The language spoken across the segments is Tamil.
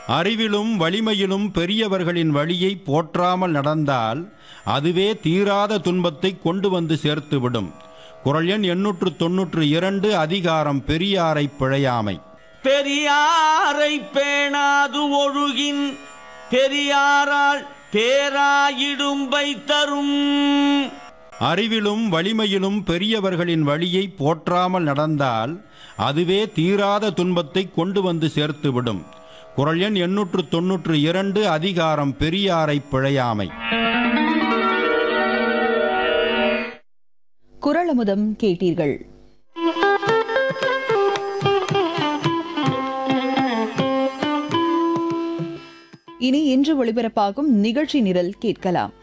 அறிவிலும் வலிமையிலும் பெரியவர்களின் வழியை போற்றாமல் நடந்தால் அதுவே தீராத துன்பத்தை கொண்டு வந்து சேர்த்துவிடும் குரல் எண் எண்ணூற்று தொன்னூற்று இரண்டு அதிகாரம் பெரியாரை பிழையாமை பெரியாரை பேணாது ஒழுகின் பெரியாரால் பேராயிடும்பை தரும் அறிவிலும் வலிமையிலும் பெரியவர்களின் வழியை போற்றாமல் நடந்தால் அதுவே தீராத துன்பத்தை கொண்டு வந்து சேர்த்துவிடும் குரல் எண் எண்ணூற்று தொன்னூற்று இரண்டு அதிகாரம் பெரியாரை பிழையாமை குரலமுதம் கேட்டீர்கள் இனி இன்று ஒளிபரப்பாகும் நிகழ்ச்சி நிரல் கேட்கலாம்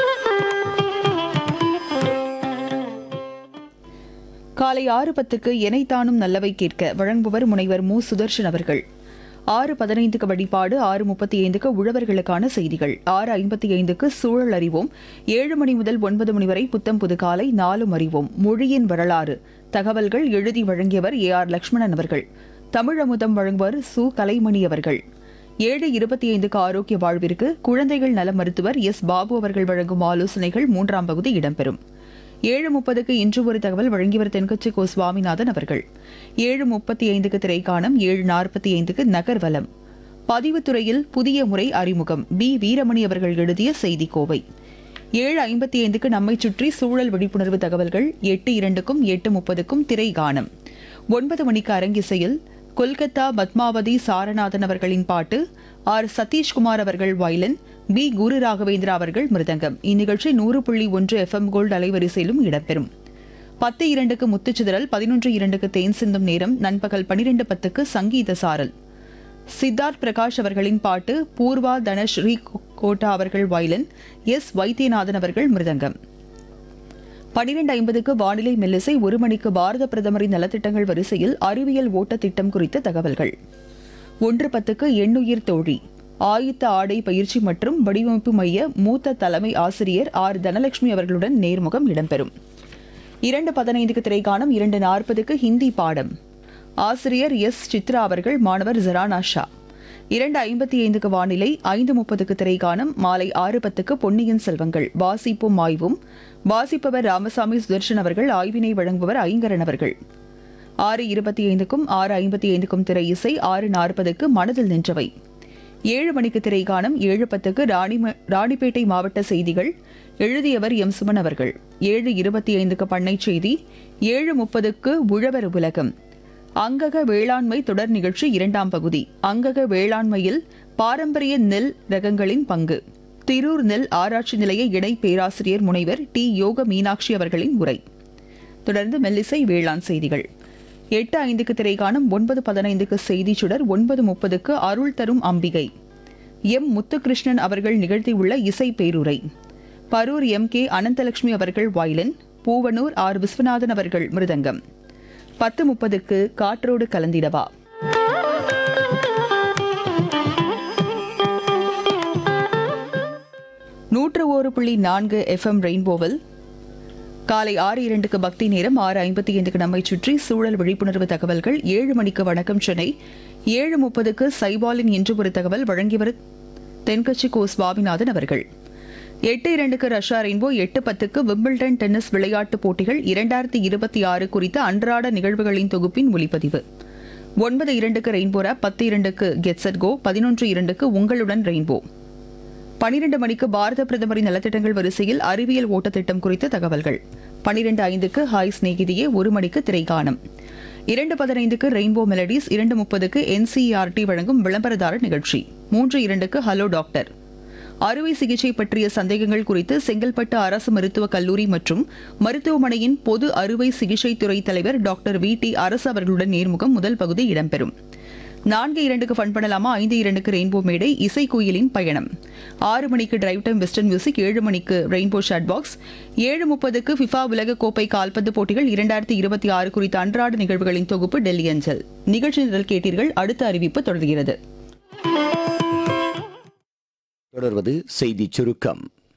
காலை ஆறு பத்துக்கு எனைத்தானும் நல்லவை கேட்க வழங்குபவர் முனைவர் மு சுதர்ஷன் அவர்கள் ஆறு பதினைந்துக்கு வழிபாடு ஆறு முப்பத்தி ஐந்துக்கு உழவர்களுக்கான செய்திகள் ஆறு ஐம்பத்தி ஐந்துக்கு சூழல் அறிவோம் ஏழு மணி முதல் ஒன்பது மணி வரை புத்தம் புது காலை நாலும் அறிவோம் மொழியின் வரலாறு தகவல்கள் எழுதி வழங்கியவர் ஏ ஆர் லட்சுமணன் அவர்கள் தமிழமுதம் வழங்குவர் சு கலைமணி அவர்கள் ஏழு இருபத்தி ஐந்துக்கு ஆரோக்கிய வாழ்விற்கு குழந்தைகள் நல மருத்துவர் எஸ் பாபு அவர்கள் வழங்கும் ஆலோசனைகள் மூன்றாம் பகுதி இடம்பெறும் ஏழு முப்பதுக்கு இன்று ஒரு தகவல் வழங்கியவர் தென்கட்சி கோ சுவாமிநாதன் அவர்கள் ஏழு முப்பத்தி ஐந்துக்கு திரைக்காணம் ஏழு நாற்பத்தி ஐந்துக்கு நகர்வலம் பதிவுத்துறையில் புதிய முறை அறிமுகம் பி வீரமணி அவர்கள் எழுதிய செய்தி கோவை ஏழு ஐம்பத்தி ஐந்துக்கு நம்மை சுற்றி சூழல் விழிப்புணர்வு தகவல்கள் எட்டு இரண்டுக்கும் எட்டு முப்பதுக்கும் திரைகானம் ஒன்பது மணிக்கு அரங்கிசையில் கொல்கத்தா பத்மாவதி சாரநாதன் அவர்களின் பாட்டு ஆர் சதீஷ்குமார் அவர்கள் வயலின் பி குரு ராகவேந்திரா அவர்கள் மிருதங்கம் இந்நிகழ்ச்சி நூறு புள்ளி ஒன்று எஃப்எம் கோல்டு அலைவரிசையிலும் இடம்பெறும் பத்து இரண்டுக்கு முத்துச்சிதறல் பதினொன்று இரண்டுக்கு தேன் சிந்தும் நேரம் நண்பகல் பனிரெண்டு பத்துக்கு சங்கீத சாரல் சித்தார்த் பிரகாஷ் அவர்களின் பாட்டு பூர்வா தனஷ் ஸ்ரீ கோட்டா அவர்கள் வயலின் எஸ் வைத்தியநாதன் அவர்கள் மிருதங்கம் பனிரெண்டு ஐம்பதுக்கு வானிலை மெல்லிசை ஒரு மணிக்கு பாரத பிரதமரின் நலத்திட்டங்கள் வரிசையில் அறிவியல் ஓட்ட திட்டம் குறித்த தகவல்கள் ஒன்று பத்துக்கு எண்ணுயிர் தோழி ஆயுத்த ஆடை பயிற்சி மற்றும் வடிவமைப்பு மைய மூத்த தலைமை ஆசிரியர் ஆர் தனலட்சுமி அவர்களுடன் நேர்முகம் இடம்பெறும் இரண்டு பதினைந்துக்கு திரைக்காணம் இரண்டு நாற்பதுக்கு ஹிந்தி பாடம் ஆசிரியர் எஸ் சித்ரா அவர்கள் மாணவர் ஜரானா ஷா இரண்டு ஐம்பத்தி ஐந்துக்கு வானிலை ஐந்து முப்பதுக்கு திரைக்காணம் மாலை ஆறு பத்துக்கு பொன்னியின் செல்வங்கள் வாசிப்பும் ஆய்வும் வாசிப்பவர் ராமசாமி சுதர்ஷன் அவர்கள் ஆய்வினை வழங்குபவர் ஐங்கரன் அவர்கள் ஆறு இருபத்தி ஐந்துக்கும் ஆறு ஐம்பத்தி ஐந்துக்கும் திரை இசை ஆறு நாற்பதுக்கு மனதில் நின்றவை ஏழு மணிக்கு திரைக்காணம் ஏழு பத்துக்கு ராணி ராணிப்பேட்டை மாவட்ட செய்திகள் எழுதியவர் எம் சுமன் அவர்கள் ஏழு இருபத்தி ஐந்துக்கு பண்ணை செய்தி ஏழு முப்பதுக்கு உழவர் உலகம் அங்கக வேளாண்மை தொடர் நிகழ்ச்சி இரண்டாம் பகுதி அங்கக வேளாண்மையில் பாரம்பரிய நெல் ரகங்களின் பங்கு திரூர் நெல் ஆராய்ச்சி நிலைய இணை பேராசிரியர் முனைவர் டி யோக மீனாட்சி அவர்களின் உரை தொடர்ந்து மெல்லிசை வேளாண் செய்திகள் எட்டு ஐந்துக்கு திரைக்காணும் ஒன்பது பதினைந்துக்கு செய்தி சுடர் ஒன்பது முப்பதுக்கு அருள் தரும் அம்பிகை எம் முத்துகிருஷ்ணன் அவர்கள் நிகழ்த்தியுள்ள இசை பேருரை பரூர் எம் கே அனந்தலட்சுமி அவர்கள் வயலின் பூவனூர் ஆர் விஸ்வநாதன் அவர்கள் மிருதங்கம் பத்து முப்பதுக்கு காற்றோடு கலந்திடவா நூற்று ஒரு புள்ளி நான்கு எஃப்எம் ரெயின்போவில் காலை ஆறு இரண்டுக்கு பக்தி நேரம் ஆறு ஐம்பத்தி ஐந்துக்கு நம்மை சுற்றி சூழல் விழிப்புணர்வு தகவல்கள் ஏழு மணிக்கு வணக்கம் சென்னை ஏழு முப்பதுக்கு சைபாலின் என்று ஒரு தகவல் வழங்கியவர் தென்கட்சி கோ சுவாமிநாதன் அவர்கள் எட்டு இரண்டுக்கு ரஷ்யா ரெயின்போ எட்டு பத்துக்கு விம்பிள்டன் டென்னிஸ் விளையாட்டுப் போட்டிகள் இரண்டாயிரத்தி இருபத்தி ஆறு குறித்த அன்றாட நிகழ்வுகளின் தொகுப்பின் ஒளிப்பதிவு ஒன்பது இரண்டுக்கு ரெயின்போரா பத்து இரண்டுக்கு கெட்சட் கோ பதினொன்று இரண்டுக்கு உங்களுடன் ரெயின்போ பனிரெண்டு மணிக்கு பாரத பிரதமரின் நலத்திட்டங்கள் வரிசையில் அறிவியல் ஓட்டத்திட்டம் குறித்த தகவல்கள் பனிரெண்டு ஐந்துக்கு ஹாய் சிநேகிதியே ஒரு மணிக்கு திரைக்காணம் இரண்டு பதினைந்துக்கு ரெயின்போ மெலடிஸ் இரண்டு முப்பதுக்கு என்சிஆர்டி வழங்கும் விளம்பரதார நிகழ்ச்சி மூன்று இரண்டுக்கு ஹலோ டாக்டர் அறுவை சிகிச்சை பற்றிய சந்தேகங்கள் குறித்து செங்கல்பட்டு அரசு மருத்துவக் கல்லூரி மற்றும் மருத்துவமனையின் பொது அறுவை சிகிச்சை துறை தலைவர் டாக்டர் வி டி அரசு அவர்களுடன் நேர்முகம் முதல் பகுதி இடம்பெறும் நான்கு இரண்டுக்கு ஃபன் பண்ணலாமா ஐந்து இரண்டுக்கு ரெயின்போ மேடை இசை குயிலின் பயணம் ஆறு மணிக்கு டிரைவ் டைம் வெஸ்டர்ன் மியூசிக் ஏழு மணிக்கு ரெயின்போ ஷாட் பாக்ஸ் ஏழு முப்பதுக்கு ஃபிஃபா உலக கோப்பை கால்பந்து போட்டிகள் இரண்டாயிரத்தி இருபத்தி ஆறு குறித்த அன்றாட நிகழ்வுகளின் தொகுப்பு டெல்லி அஞ்சல் நிகழ்ச்சி நிரல் கேட்டீர்கள் அடுத்த அறிவிப்பு தொடர்கிறது தொடர்வது செய்திச் சுருக்கம்